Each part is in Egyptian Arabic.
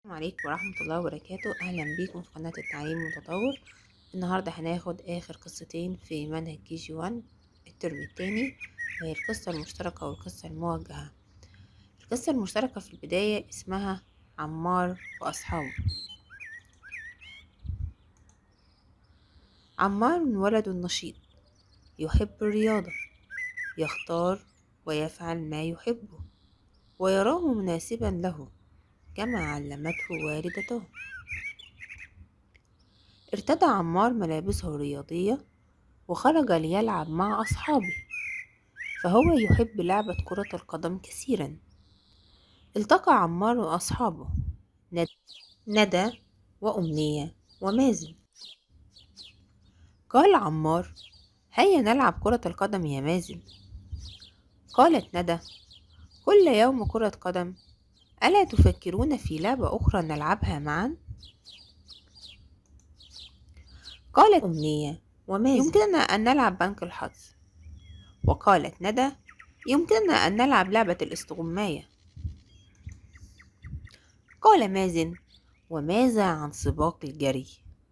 السلام عليكم ورحمة الله وبركاته أهلا بيكم في قناة التعليم المتطور النهاردة هناخد آخر قصتين في منهج كي جي وان الترم التاني وهي القصة المشتركة والقصة الموجهة القصة المشتركة في البداية اسمها عمار وأصحابه عمار ولد نشيط يحب الرياضة يختار ويفعل ما يحبه ويراه مناسبا له كما علمته والدته ارتدى عمار ملابسه الرياضية وخرج ليلعب مع أصحابه فهو يحب لعبة كرة القدم كثيرا التقى عمار وأصحابه ندى وأمنية ومازن قال عمار هيا نلعب كرة القدم يا مازن قالت ندى كل يوم كرة قدم ألا تفكرون في لعبة أخرى نلعبها معا؟ قالت أمنية ومازن يمكننا أن نلعب بنك الحظ وقالت ندى يمكننا أن نلعب لعبة الاستغماية قال مازن وماذا عن سباق الجري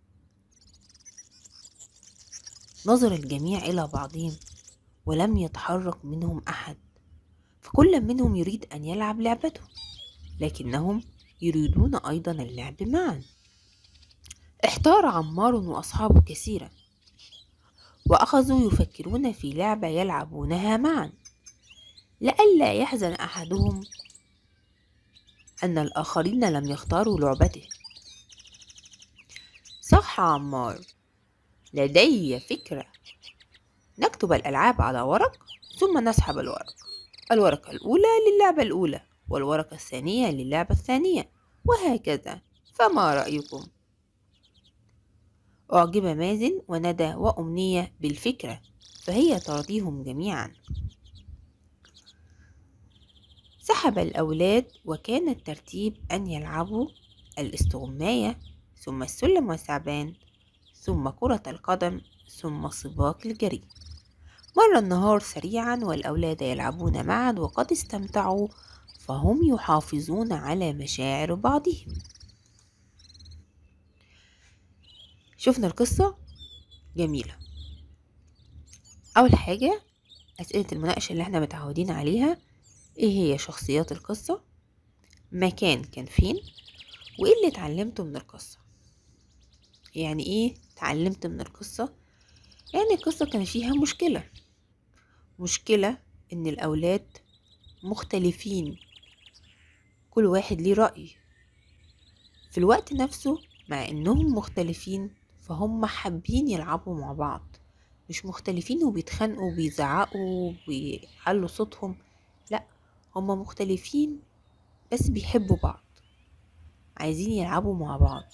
نظر الجميع إلى بعضهم ولم يتحرك منهم أحد فكل منهم يريد أن يلعب لعبته لكنهم يريدون أيضا اللعب معا احتار عمار وأصحابه كثيرا وأخذوا يفكرون في لعبة يلعبونها معا لئلا يحزن أحدهم أن الآخرين لم يختاروا لعبته صح عمار لدي فكرة نكتب الألعاب على ورق ثم نسحب الورق الورقة الأولى للعبة الأولى والورقة الثانية للعبة الثانية وهكذا فما رأيكم؟ أعجب مازن وندى وأمنية بالفكرة فهي ترضيهم جميعا سحب الأولاد وكان الترتيب أن يلعبوا الاستغماية ثم السلم والثعبان ثم كرة القدم ثم سباق الجري مر النهار سريعا والأولاد يلعبون معا وقد استمتعوا فهم يحافظون على مشاعر بعضهم شفنا القصة جميلة أول حاجة أسئلة المناقشة اللي احنا متعودين عليها ايه هي شخصيات القصة مكان كان فين وايه اللي اتعلمته من القصة يعني ايه اتعلمت من القصة يعني القصة كان فيها مشكلة مشكلة ان الاولاد مختلفين كل واحد ليه رأي في الوقت نفسه مع انهم مختلفين فهم حابين يلعبوا مع بعض مش مختلفين وبيتخانقوا وبيزعقوا وبيعلوا صوتهم لا هما مختلفين بس بيحبوا بعض عايزين يلعبوا مع بعض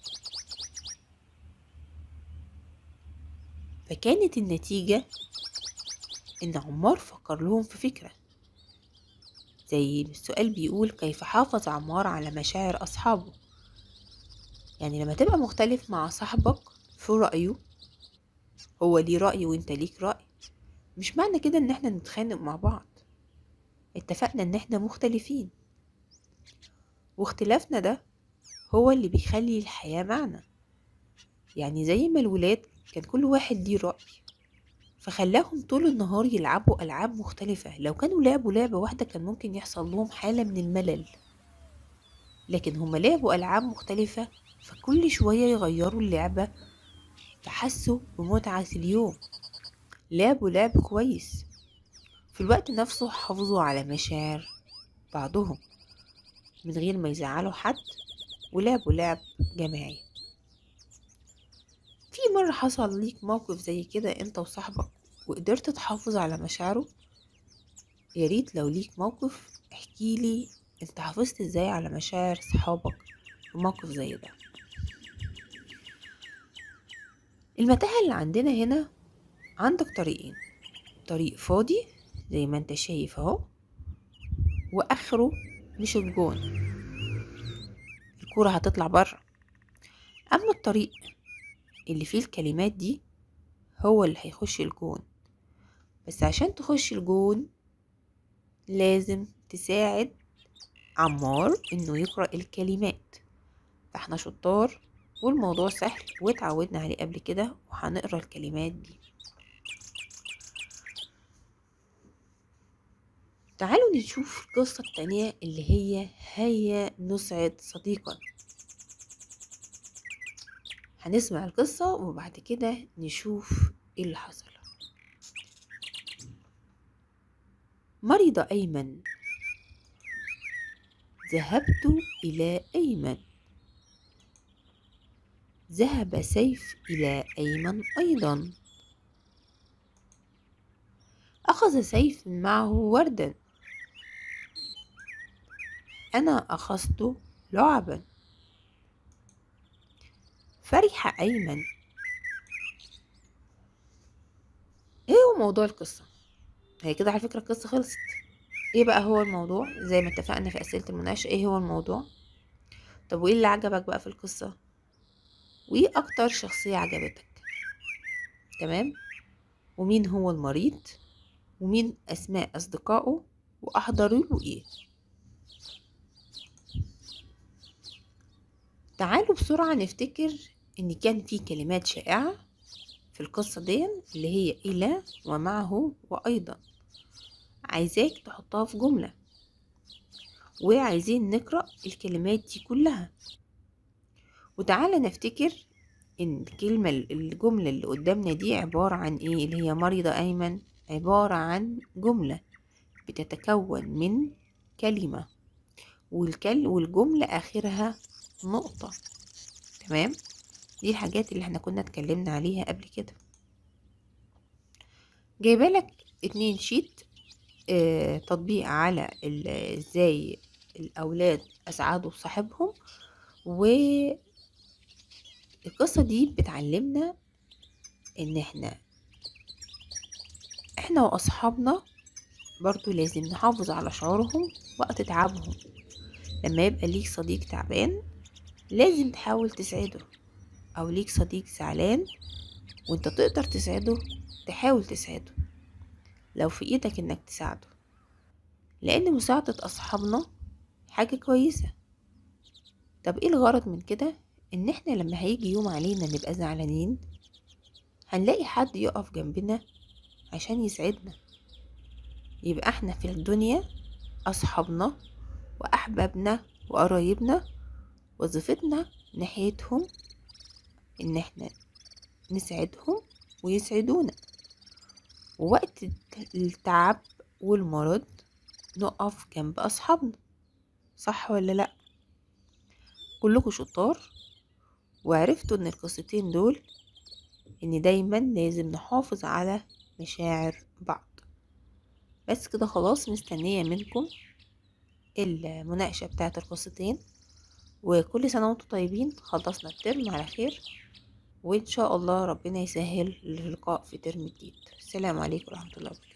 فكانت النتيجة إن عمار فكر لهم في فكرة زي السؤال بيقول كيف حافظ عمار على مشاعر أصحابه يعني لما تبقى مختلف مع صاحبك في رأيه هو ليه رأي وانت ليك رأي مش معنى كده ان احنا نتخانق مع بعض اتفقنا ان احنا مختلفين واختلافنا ده هو اللي بيخلي الحياة معنى يعني زي ما الولاد كان كل واحد ليه رأي فخلاهم طول النهار يلعبوا ألعاب مختلفة لو كانوا لعبوا لعبة واحدة كان ممكن يحصل لهم حالة من الملل لكن هما لعبوا ألعاب مختلفة فكل شوية يغيروا اللعبة فحسوا بمتعة اليوم لعبوا لعب كويس في الوقت نفسه حافظوا على مشاعر بعضهم من غير ما يزعلوا حد ولعبوا لعب جماعي في مرة حصل ليك موقف زي كده انت وصاحبك وقدرت تحافظ على مشاعره ياريت لو ليك موقف احكيلي انت حافظت ازاي على مشاعر صحابك في موقف زي ده المتاهة اللي عندنا هنا عندك طريقين طريق فاضي زي ما انت شايف اهو واخره مش الجون الكورة هتطلع بره اما الطريق اللي فيه الكلمات دي هو اللي هيخش الجون بس عشان تخش الجون لازم تساعد عمار انه يقرأ الكلمات فاحنا شطار والموضوع سهل واتعودنا عليه قبل كده وهنقرا الكلمات دي تعالوا نشوف القصة التانية اللي هي هيا نسعد صديقا هنسمع القصة وبعد كده نشوف ايه اللي حصل مرض أيمن ذهبت إلى أيمن ذهب سيف إلى أيمن أيضا أخذ سيف معه وردا أنا أخذت لعبا فرح أيمن إيه هو موضوع القصة؟ هي كده على فكرة القصة خلصت إيه بقى هو الموضوع؟ زي ما اتفقنا في أسئلة المناقشة إيه هو الموضوع؟ طب وإيه اللي عجبك بقى في القصة؟ وإيه أكتر شخصية عجبتك؟ تمام؟ ومين هو المريض؟ ومين أسماء أصدقائه؟ وأحضروا له إيه؟ تعالوا بسرعة نفتكر إن كان في كلمات شائعة في القصة دي اللي هي إلى ومعه وأيضا عايزاك تحطها في جملة وعايزين نقرأ الكلمات دي كلها وتعالى نفتكر إن الكلمة الجملة اللي قدامنا دي عبارة عن إيه اللي هي مريضة أيمن عبارة عن جملة بتتكون من كلمة والكل والجملة آخرها نقطة تمام دي الحاجات اللي احنا كنا اتكلمنا عليها قبل كده جايبالك اتنين شيت اه تطبيق على ازاي الاولاد اسعدوا صاحبهم والقصة دي بتعلمنا ان احنا احنا واصحابنا برضو لازم نحافظ على شعورهم وقت تعبهم لما يبقى ليك صديق تعبان لازم تحاول تسعده او ليك صديق زعلان وانت تقدر تسعده تحاول تسعده لو في ايدك انك تساعده لان مساعدة اصحابنا حاجة كويسة طب ايه الغرض من كده ان احنا لما هيجي يوم علينا نبقى زعلانين هنلاقي حد يقف جنبنا عشان يسعدنا يبقى احنا في الدنيا اصحابنا واحبابنا وقرايبنا وظيفتنا ناحيتهم ان احنا نسعدهم ويسعدونا ووقت التعب والمرض نقف جنب اصحابنا صح ولا لا كلكم شطار وعرفتوا ان القصتين دول ان دايما لازم نحافظ على مشاعر بعض بس كده خلاص مستنية منكم المناقشة بتاعت القصتين وكل سنة وانتم طيبين خلصنا الترم على خير وإن شاء الله ربنا يسهل اللقاء في ترم جديد السلام عليكم ورحمة الله وبركاته